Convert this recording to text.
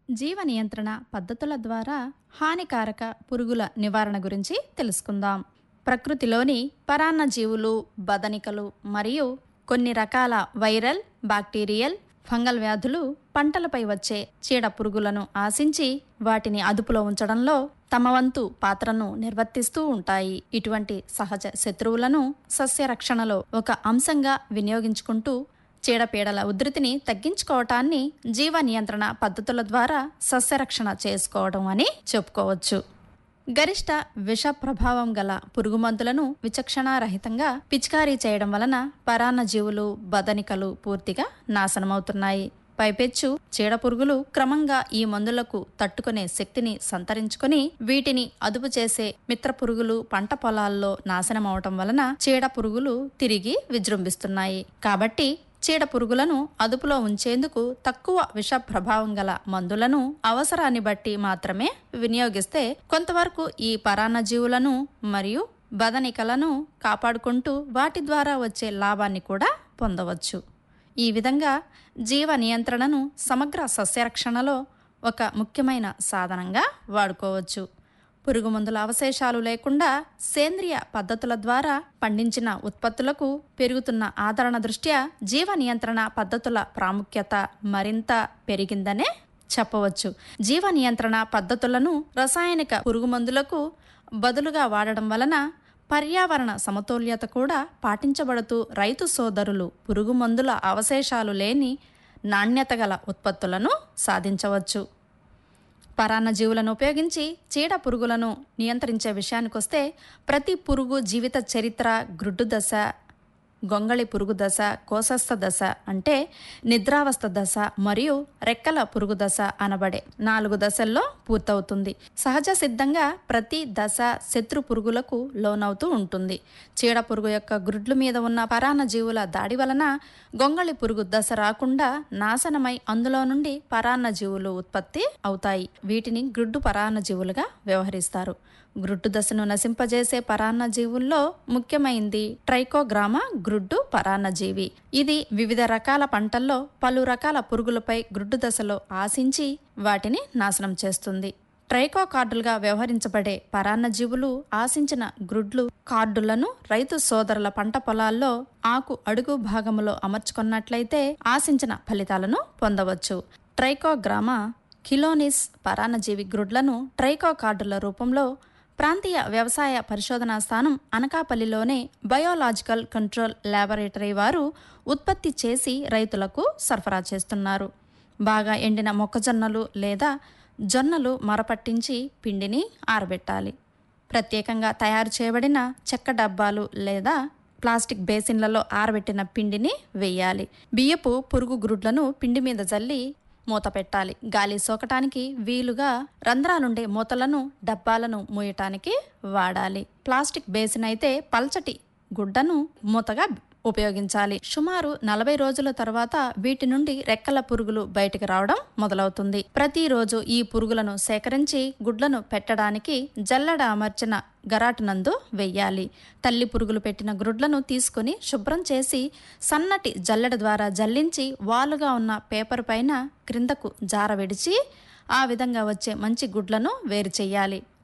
జీవ నియంత్రణ పద్ధతుల ద్వారా హానికారక పురుగుల నివారణ గురించి తెలుసుకుందాం ప్రకృతిలోని పరాన్న జీవులు బదనికలు మరియు కొన్ని రకాల వైరల్ బాక్టీరియల్ ఫంగల్ వ్యాధులు పంటలపై వచ్చే చీడ పురుగులను ఆశించి వాటిని అదుపులో ఉంచడంలో తమ వంతు పాత్రను నిర్వర్తిస్తూ ఉంటాయి ఇటువంటి సహజ శత్రువులను సస్యరక్షణలో ఒక అంశంగా వినియోగించుకుంటూ చీడపీడల ఉధృతిని తగ్గించుకోవటాన్ని జీవ నియంత్రణ పద్ధతుల ద్వారా సస్యరక్షణ చేసుకోవడం అని చెప్పుకోవచ్చు గరిష్ట విష ప్రభావం గల పురుగుమందులను విచక్షణారహితంగా పిచికారీ చేయడం వలన పరాన్న జీవులు బదనికలు పూర్తిగా నాశనమవుతున్నాయి పైపెచ్చు చీడపురుగులు క్రమంగా ఈ మందులకు తట్టుకునే శక్తిని సంతరించుకొని వీటిని అదుపు చేసే మిత్ర పురుగులు పంట పొలాల్లో నాశనమవటం వలన చీడ పురుగులు తిరిగి విజృంభిస్తున్నాయి కాబట్టి చీడ పురుగులను అదుపులో ఉంచేందుకు తక్కువ విష ప్రభావం గల మందులను అవసరాన్ని బట్టి మాత్రమే వినియోగిస్తే కొంతవరకు ఈ పరాన్నజీవులను మరియు బదనికలను కాపాడుకుంటూ వాటి ద్వారా వచ్చే లాభాన్ని కూడా పొందవచ్చు ఈ విధంగా జీవ నియంత్రణను సమగ్ర సస్యరక్షణలో ఒక ముఖ్యమైన సాధనంగా వాడుకోవచ్చు పురుగు మందుల అవశేషాలు లేకుండా సేంద్రియ పద్ధతుల ద్వారా పండించిన ఉత్పత్తులకు పెరుగుతున్న ఆదరణ దృష్ట్యా జీవ నియంత్రణ పద్ధతుల ప్రాముఖ్యత మరింత పెరిగిందనే చెప్పవచ్చు జీవ నియంత్రణ పద్ధతులను రసాయనిక పురుగు మందులకు బదులుగా వాడడం వలన పర్యావరణ సమతుల్యత కూడా పాటించబడుతూ రైతు సోదరులు పురుగు మందుల అవశేషాలు లేని నాణ్యత గల ఉత్పత్తులను సాధించవచ్చు పరాన్నజీవులను ఉపయోగించి చీడ పురుగులను నియంత్రించే విషయానికొస్తే ప్రతి పురుగు జీవిత చరిత్ర గ్రుడ్డు దశ గొంగళి పురుగు దశ కోసస్థ దశ అంటే నిద్రావస్థ దశ మరియు రెక్కల పురుగు దశ అనబడే నాలుగు దశల్లో పూర్తవుతుంది సహజ సిద్ధంగా ప్రతి దశ శత్రు పురుగులకు లోనవుతూ ఉంటుంది చీడ పురుగు యొక్క గ్రుడ్ల మీద ఉన్న పరాన్న జీవుల దాడి వలన గొంగళి పురుగు దశ రాకుండా నాశనమై అందులో నుండి పరాన్న జీవులు ఉత్పత్తి అవుతాయి వీటిని గ్రుడ్డు పరాన్న జీవులుగా వ్యవహరిస్తారు గ్రుడ్డు దశను నశింపజేసే పరాన్న జీవుల్లో ముఖ్యమైంది ట్రైకోగ్రామా గ్రుడ్డు పరాన్నజీవి ఇది వివిధ రకాల పంటల్లో పలు రకాల పురుగులపై గ్రుడ్డు దశలో ఆశించి వాటిని నాశనం చేస్తుంది ట్రైకో కార్డులుగా వ్యవహరించబడే పరాన్నజీవులు ఆశించిన గ్రుడ్లు కార్డులను రైతు సోదరుల పంట పొలాల్లో ఆకు అడుగు భాగములో అమర్చుకున్నట్లయితే ఆశించిన ఫలితాలను పొందవచ్చు ట్రైకోగ్రామా కిలోనిస్ పరాన్నజీవి గ్రుడ్లను ట్రైకో కార్డుల రూపంలో ప్రాంతీయ వ్యవసాయ పరిశోధనా స్థానం అనకాపల్లిలోనే బయోలాజికల్ కంట్రోల్ ల్యాబొరేటరీ వారు ఉత్పత్తి చేసి రైతులకు సరఫరా చేస్తున్నారు బాగా ఎండిన మొక్కజొన్నలు లేదా జొన్నలు మరపట్టించి పిండిని ఆరబెట్టాలి ప్రత్యేకంగా తయారు చేయబడిన చెక్క డబ్బాలు లేదా ప్లాస్టిక్ బేసిన్లలో ఆరబెట్టిన పిండిని వేయాలి బియ్యపు పురుగు గ్రుడ్లను పిండి మీద జల్లి మూత పెట్టాలి గాలి సోకటానికి వీలుగా రంధ్రాలుండే మూతలను డబ్బాలను మూయటానికి వాడాలి ప్లాస్టిక్ బేసిన్ అయితే పల్చటి గుడ్డను మూతగా ఉపయోగించాలి సుమారు నలభై రోజుల తర్వాత వీటి నుండి రెక్కల పురుగులు బయటికి రావడం మొదలవుతుంది ప్రతిరోజు ఈ పురుగులను సేకరించి గుడ్లను పెట్టడానికి జల్లెడ అమర్చిన గరాటునందు వెయ్యాలి తల్లి పురుగులు పెట్టిన గ్రుడ్లను తీసుకుని శుభ్రం చేసి సన్నటి జల్లెడ ద్వారా జల్లించి వాలుగా ఉన్న పేపర్ పైన క్రిందకు జార విడిచి ఆ విధంగా వచ్చే మంచి గుడ్లను వేరు చేయాలి